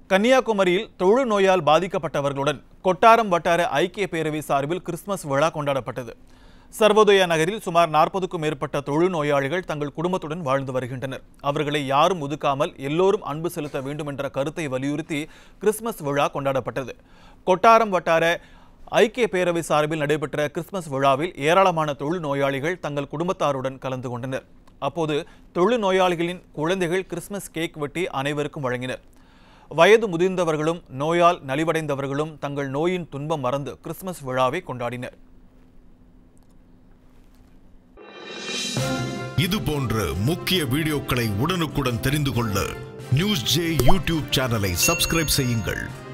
கன்னியாகுமரியில் தொழுநோயால் பாதிக்கப்பட்டவர்களுடன் கொட்டாரம் வட்டார ஐக்கிய பேரவை சார்பில் கிறிஸ்துமஸ் விழா கொண்டாடப்பட்டது சர்வோதயா நகரில் சுமார் நாற்பதுக்கும் மேற்பட்ட தொழுநோயாளிகள் தங்கள் குடும்பத்துடன் வாழ்ந்து வருகின்றனர் அவர்களை யாரும் ஒதுக்காமல் எல்லோரும் அன்பு செலுத்த வேண்டும் என்ற கருத்தை வலியுறுத்தி கிறிஸ்துமஸ் விழா கொண்டாடப்பட்டது கொட்டாரம் வட்டார ஐக்கிய பேரவை சார்பில் நடைபெற்ற கிறிஸ்துமஸ் விழாவில் ஏராளமான தொழுநோயாளிகள் தங்கள் குடும்பத்தாருடன் கலந்து கொண்டனர் அப்போது தொழுநோயாளிகளின் குழந்தைகள் கிறிஸ்துமஸ் கேக் வெட்டி அனைவருக்கும் வழங்கினர் வயது முதிர்ந்தவர்களும் நோயால் நலிவடைந்தவர்களும் தங்கள் நோயின் துன்பம் மறந்து கிறிஸ்துமஸ் விழாவை கொண்டாடினர் இது போன்ற முக்கிய வீடியோக்களை உடனுக்குடன் தெரிந்து கொள்ள நியூஸ் ஜே யூடியூப் சேனலை சப்ஸ்கிரைப் செய்யுங்கள்